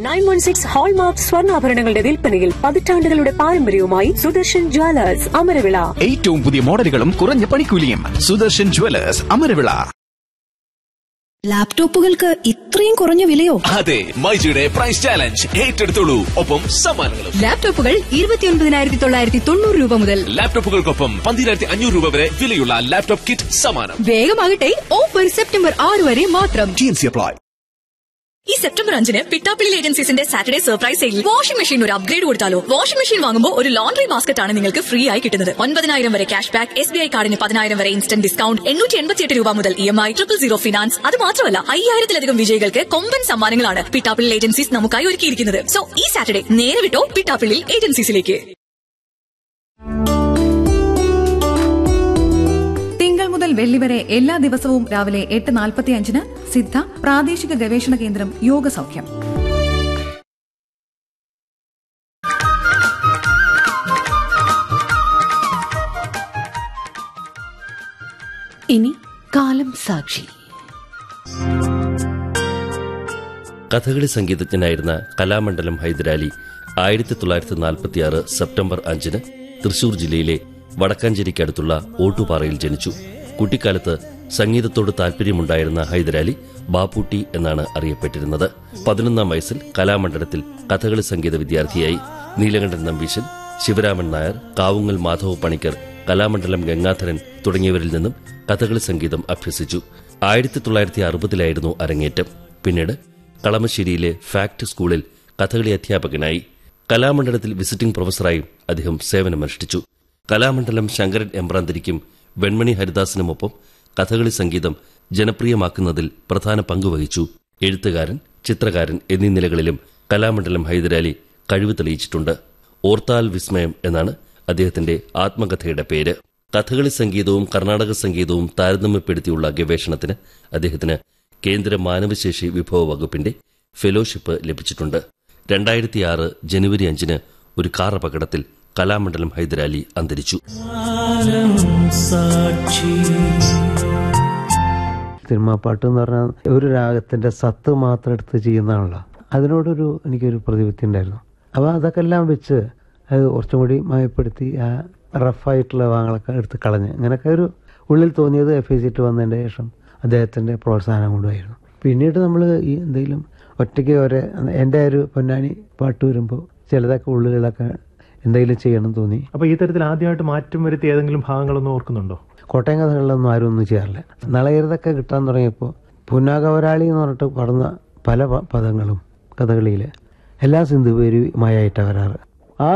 nine one six hallmark സ്വർണ്ണാഭരണങ്ങളുടെ വിൽപ്പനയിൽ പതിറ്റാണ്ടുകളുടെ പാരമ്പര്യവുമായി സുദർശൻ ജ്വല്ലേഴ്സ് അമരവിള ഏറ്റവും പുതിയ മോഡലുകളും കുറഞ്ഞ പണിക്കൂലിയും സുദർശൻ ജുവലേഴ്സ് അമരവിള ലാപ്ടോപ്പുകൾക്ക് ഇത്രയും കുറഞ്ഞ വിലയോ അതെ മൈജിയുടെ പ്രൈസ് ചാലഞ്ച് ഏറ്റെടുത്തോളൂ ഒപ്പം സമ്മാനങ്ങളും ലാപ്ടോപ്പുകൾ ഇരുപത്തിയൊൻപതിനായിരത്തി തൊള്ളായിരത്തി തൊണ്ണൂറ് രൂപ മുതൽ ലാപ്ടോപ്പുകൾക്കൊപ്പം പന്തിരായിരത്തി അഞ്ഞൂറ് രൂപ വരെ വിലയുള്ള ലാപ്ടോപ്പ് കിറ്റ് സമ്മാനം വേഗമാകട്ടെ ഓഫർ സെപ്റ്റംബർ ആറ് വരെ മാത്രം ടി അപ്ലൈ ഈ സെപ്റ്റംബർ അഞ്ചിന് പിട്ടാപ്പിളി ഏജൻസീസിന്റെ Saturday surprise sale washing machine ഒരു അപ്ഗ്രേഡ് കൊടുത്താലോ വാഷിംഗ് മെഷീൻ വാങ്ങുമ്പോൾ ഒരു ലോണ്ടറി ബാസ്ക്കറ്റ് ആണ് നിങ്ങൾക്ക് ഫ്രീ ആയി കിട്ടുന്നത് ഒൻപതിനായിരം വരെ cashback S B I കാർഡിന് പതിനായിരം വരെ ഇൻസ്റ്റന്റ് ഡിസ്കൗണ്ട് എണ്ണൂറ്റി എൺപത്തിയെട്ട് രൂപ മുതൽ E M I triple zero finance അത് മാത്രമല്ല അയ്യായിരത്തിലധികം വിജയികൾക്ക് കൊമ്പൻ സമ്മാനങ്ങളാണ് പിട്ടാപ്പിളി ഏജൻസീസ് നമുക്കായി ഒരുക്കിയിരിക്കുന്നത് സോ ഈ സാറ്റർഡേ നേരെ വിട്ടോ പിട്ടാപ്പിളി ഏജൻസീസിലേക്ക് തിങ്കൾ മുതൽ വെള്ളി വരെ എല്ലാ ദിവസവും രാവിലെ എട്ട് നാൽപ്പത്തി അഞ്ചിന് സിദ്ധ പ്രാദേശിക ഗവേഷണ കേന്ദ്രം യോഗ സൗഖ്യം ഇനി കാലം സാക്ഷി കഥകളി സംഗീതജ്ഞനായിരുന്ന കലാമണ്ഡലം ഹൈദരാലി ആയിരത്തി തൊള്ളായിരത്തി നാൽപ്പത്തിയാറ് സെപ്റ്റംബർ അഞ്ചിന് തൃശൂർ ജില്ലയിലെ വടക്കാഞ്ചേരിക്കടുത്തുള്ള ഓട്ടുപാറയിൽ ജനിച്ചു കുട്ടിക്കാലത്ത് സംഗീതത്തോട് താല്പര്യമുണ്ടായിരുന്ന ഹൈദരാലി ബാപ്പൂട്ടി എന്നാണ് അറിയപ്പെട്ടിരുന്നത് പതിനൊന്നാം വയസ്സിൽ കലാമണ്ഡലത്തിൽ കഥകളി സംഗീത വിദ്യാർത്ഥിയായി നീലകണ്ഠൻ നമ്പീശൻ ശിവരാമൻ നായർ കാവുങ്ങൽ മാധവ പണിക്കർ കലാമണ്ഡലം ഗംഗാധരൻ തുടങ്ങിയവരിൽ നിന്നും കഥകളി സംഗീതം അഭ്യസിച്ചു ആയിരത്തി തൊള്ളായിരത്തി അറുപതിലായിരുന്നു അരങ്ങേറ്റം പിന്നീട് കളമശ്ശേരിയിലെ ഫാക്ട് സ്കൂളിൽ കഥകളി അധ്യാപകനായി കലാമണ്ഡലത്തിൽ വിസിറ്റിംഗ് പ്രൊഫസറായും അദ്ദേഹം സേവനമനുഷ്ഠിച്ചു കലാമണ്ഡലം ശങ്കരൻ എമ്പ്രാന്തിരിക്കും വെൺമണി ഹരിദാസിനുമൊപ്പം കഥകളി സംഗീതം ജനപ്രിയമാക്കുന്നതിൽ പ്രധാന പങ്കുവഹിച്ചു എഴുത്തുകാരൻ ചിത്രകാരൻ എന്നീ നിലകളിലും കലാമണ്ഡലം ഹൈദരാലി കഴിവ് തെളിയിച്ചിട്ടുണ്ട് ഓർത്താൽ വിസ്മയം എന്നാണ് അദ്ദേഹത്തിന്റെ ആത്മകഥയുടെ പേര് കഥകളി സംഗീതവും കർണാടക സംഗീതവും താരതമ്യപ്പെടുത്തിയുള്ള ഗവേഷണത്തിന് അദ്ദേഹത്തിന് കേന്ദ്ര മാനവശേഷി വിഭവ വകുപ്പിന്റെ ഫെലോഷിപ്പ് ലഭിച്ചിട്ടുണ്ട് രണ്ടായിരത്തിയാറ് ജനുവരി അഞ്ചിന് ഒരു കാർ അപകടത്തിൽ കലാമണ്ഡലം ഹൈദരാലി അന്തരിച്ചു സിനിമാപ്പാട്ട് എന്ന് പറഞ്ഞാൽ ഒരു രാഗത്തിന്റെ സത്ത് മാത്രം എടുത്ത് ചെയ്യുന്നതാണല്ലോ അതിനോടൊരു എനിക്കൊരു പ്രതിപത്തി ഉണ്ടായിരുന്നു അപ്പോൾ അതൊക്കെ എല്ലാം വെച്ച് അത് കുറച്ചും കൂടി മയപ്പെടുത്തി ആ റഫായിട്ടുള്ള ഭാഗങ്ങളൊക്കെ എടുത്ത് കളഞ്ഞ് അങ്ങനെയൊക്കെ ഒരു ഉള്ളിൽ തോന്നിയത് എഫ് ഐ സിറ്റ് വന്നതിൻ്റെ ശേഷം അദ്ദേഹത്തിൻ്റെ പ്രോത്സാഹനം കൊണ്ടുമായിരുന്നു പിന്നീട് നമ്മൾ ഈ എന്തെങ്കിലും ഒറ്റയ്ക്ക് ഒരേ എൻ്റെ ഒരു പൊന്നാനി പാട്ട് വരുമ്പോൾ ചിലതൊക്കെ ഉള്ളിലൊക്കെ എന്തെങ്കിലും ചെയ്യണം തോന്നി അപ്പൊ ഈ തരത്തിൽ ആദ്യമായിട്ട് മാറ്റം വരുത്തി ഏതെങ്കിലും ഭാഗങ്ങളൊന്നും ഓർക്കുന്നുണ്ടോ കോട്ടയം കഥകളിലൊന്നും ആരും ഒന്നും ചെയ്യാറില്ല നളയരുതൊക്കെ കിട്ടാൻ തുടങ്ങിയപ്പോൾ പുന്നാകവരാളി എന്ന് പറഞ്ഞിട്ട് പാടുന്ന പല പ- പദങ്ങളും കഥകളിയിൽ എല്ലാ സിന്ധുപേരുമായിട്ടാണ് വരാറ്